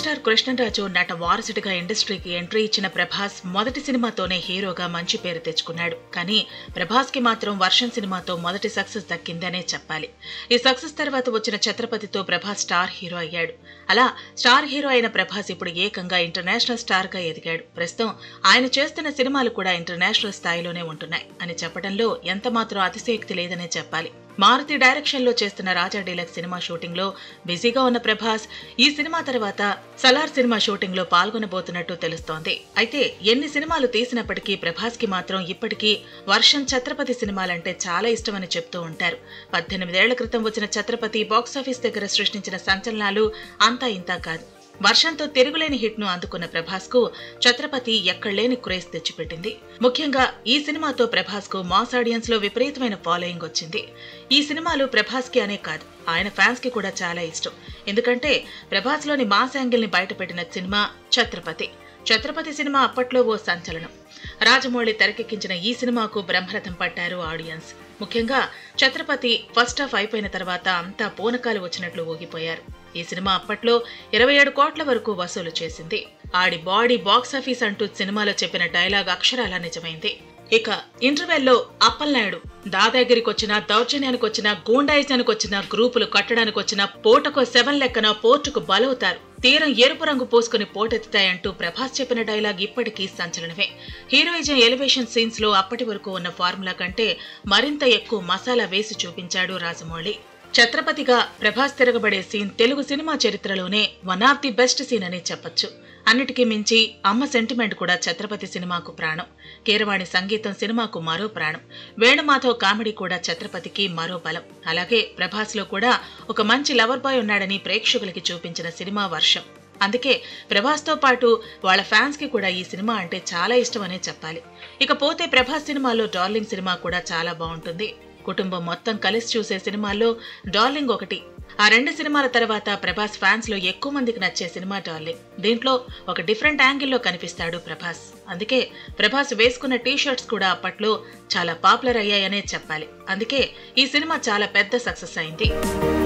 megastar Krishnaraju నట వారసుడిగా ఇండస్ట్రీకి ఎంట్రీ ఇచ్చిన ప్రభాస్ మొదటి సినిమాతోనే హీరోగా మంచి పేరు తెచ్చుకున్నాడు కానీ ప్రభాస్ కి మాత్రం వర్షం సినిమాతో మొదటి సక్సెస్ దక్కిందనే చెప్పాలి ఈ సక్సెస్ తర్వాత వచ్చిన ఛత్రపతితో ప్రభాస్ స్టార్ హీరో అయ్యాడు అలా స్టార్ హీరో అయిన ప్రభాస్ ఇప్పుడు ఏకంగా ఇంటర్నేషనల్ స్టార్ గా ఎదిగాడు ప్రస్తుతం ఆయన చేస్తున్న సినిమాలు కూడా ఇంటర్నేషనల్ స్థాయిలోనే ఉంటున్నాయి అని చెప్పడంలో ఎంత మాత్రం అతిశయోక్తి లేదనే చెప్పాలి మారుతి డైరెక్షన్ లో చేస్తున్న రాజా డీలక్స్ సినిమా షూటింగ్ లో బిజీగా ఉన్న ప్రభాస్ ఈ సినిమా తర్వాత సలార్ సినిమా షూటింగ్ లో పాల్గొనబోతున్నట్టు తెలుస్తోంది అయితే ఎన్ని సినిమాలు తీసినప్పటికీ ప్రభాస్ కి మాత్రం ఇప్పటికీ వర్షం ఛత్రపతి సినిమాలంటే చాలా ఇష్టమని చెప్తూ ఉంటారు పద్దెనిమిదేళ్ల క్రితం వచ్చిన ఛత్రపతి బాక్సాఫీస్ దగ్గర సృష్టించిన సంచలనాలు అంతా ఇంతా కాదు వర్షంతో తిరుగులేని హిట్ ను అందుకున్న ప్రభాస్ కు ఛత్రపతి ఎక్కడలేని క్రేజ్ తెచ్చిపెట్టింది ముఖ్యంగా ఈ సినిమాతో ప్రభాస్ కు మాస్ ఆడియన్స్ లో విపరీతమైన ఫాలోయింగ్ వచ్చింది ఈ సినిమాలు ప్రభాస్ కి అనే కాదు ఆయన ఫ్యాన్స్ కి కూడా చాలా ఇష్టం ఎందుకంటే ప్రభాస్ లోని మాస్ యాంగిల్ ని బయటపెట్టిన సినిమా ఛత్రపతి ఛత్రపతి సినిమా అప్పట్లో ఓ సంచలనం రాజమౌళి తెరకెక్కించిన ఈ సినిమాకు బ్రహ్మరథం పట్టారు ఆడియన్స్ ముఖ్యంగా ఛత్రపతి ఫస్ట్ హాఫ్ అయిపోయిన తర్వాత అంతా పూనకాలు వచ్చినట్లు ఊగిపోయారు ఈ సినిమా అప్పట్లో ఇరవై ఏడు కోట్ల వరకు వసూలు చేసింది ఆడి బాడీ బాక్సాఫీస్ అంటూ సినిమాలో చెప్పిన డైలాగ్ అక్షరాలా నిజమైంది ఇక ఇంటర్వెల్లో అప్పలనాయుడు దాదాగిరికి వచ్చిన దౌర్జన్యానికి వచ్చిన గూండాయిజానికి వచ్చిన గ్రూపులు కట్టడానికి వచ్చిన పోటకో సెవెన్ లెక్కన పోర్టుకు బలవుతారు తీరం ఎరుపు రంగు పోసుకుని పోటెత్తుతాయంటూ ప్రభాస్ చెప్పిన డైలాగ్ ఇప్పటికీ సంచలనమే హీరోయిజం ఎలివేషన్ సీన్స్ లో అప్పటి వరకు ఉన్న ఫార్ములా కంటే మరింత ఎక్కువ మసాలా వేసి చూపించాడు రాజమౌళి ఛత్రపతిగా ప్రభాస్ తిరగబడే సీన్ తెలుగు సినిమా చరిత్రలోనే one of the best scene అని చెప్పొచ్చు అన్నిటికీ మించి అమ్మ సెంటిమెంట్ కూడా ఛత్రపతి సినిమాకు ప్రాణం కీరవాణి సంగీతం సినిమాకు మరో ప్రాణం వేణుమాధవ్ కామెడీ కూడా ఛత్రపతికి మరో బలం అలాగే ప్రభాస్ లో కూడా ఒక మంచి లవర్ బాయ్ ఉన్నాడని ప్రేక్షకులకి చూపించిన సినిమా వర్షం అందుకే ప్రభాస్తో పాటు వాళ్ళ ఫ్యాన్స్ కి కూడా ఈ సినిమా అంటే చాలా ఇష్టమనే చెప్పాలి ఇకపోతే ప్రభాస్ సినిమాలో డార్లింగ్ సినిమా కూడా చాలా బాగుంటుంది కుటుంబం మొత్తం కలిసి చూసే సినిమాల్లో డార్లింగ్ ఒకటి ఆ రెండు సినిమాల తర్వాత ప్రభాస్ ఫ్యాన్స్ లో ఎక్కువ మందికి నచ్చే సినిమా డార్లింగ్ దీంట్లో ఒక డిఫరెంట్ యాంగిల్లో కనిపిస్తాడు ప్రభాస్ అందుకే ప్రభాస్ వేసుకున్న టీ షర్ట్స్ కూడా అప్పట్లో చాలా పాపులర్ అయ్యాయనే చెప్పాలి అందుకే ఈ సినిమా చాలా పెద్ద సక్సెస్ అయింది